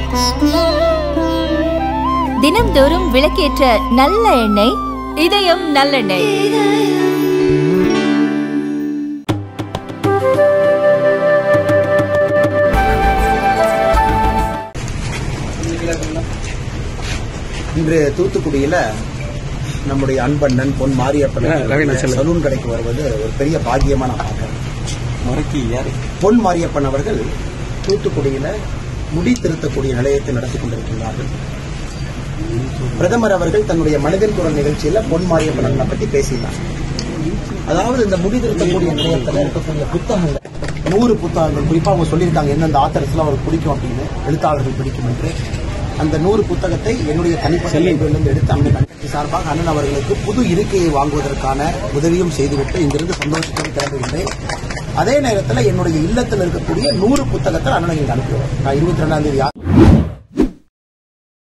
தினம்தோறும் விளக்கேற்ற நல்ல எண்ணெய் இதயம் நல்லெண்ணெய் இன்று தூத்துக்குடியில நம்முடைய அன்பண்ணன் பொன் மாரியப்பன் ரவீனா செல்லுங்க. சலூன் கடைக்கு வருவது ஒரு பெரிய பாக்கியமா நான் பார்க்கிறேன் முறைக்கு யாரு பொன் மாரியப்பன் அவர்கள் தூத்துக்குடியில முடி திருத்தக்கூடிய நிலையத்தை நடத்தி கொண்டிருக்கின்றார்கள் பிரதமர் அவர்கள் தன்னுடைய மனிதன் குரல் நிகழ்ச்சியில பொன் மாரியப்பன் அவர்களை பத்தி பேசினார் அதாவது இந்த முடி திருத்தக்கூடிய நிலையத்தில் இருக்கக்கூடிய புத்தகங்கள் நூறு புத்தகங்கள் குறிப்பா அவங்க சொல்லியிருக்காங்க எந்தெந்த ஆத்தர்ஸ்லாம் அவருக்கு பிடிக்கும் அப்படின்னு எழுத்தாளர்கள் பிடிக்கும் என்று அந்த நூறு புத்தகத்தை என்னுடைய தனிப்பட்ட லைப்ரரியிலிருந்து எடுத்து அந்த கண்காட்சி சார்பாக அண்ணன் அவர்களுக்கு புது இருக்கையை வாங்குவதற்கான உதவியும் செய்துவிட்டு இங்கிருந்து சந்தோஷத்தோடு கிளம்புகின்றேன் அதே நேரத்தில் என்னுடைய இல்லத்தில் இருக்கக்கூடிய நூறு புத்தகத்தை அண்ணன் இங்கே அனுப்புவேன் நான் இருபத்தி ரெண்டாம் தேதி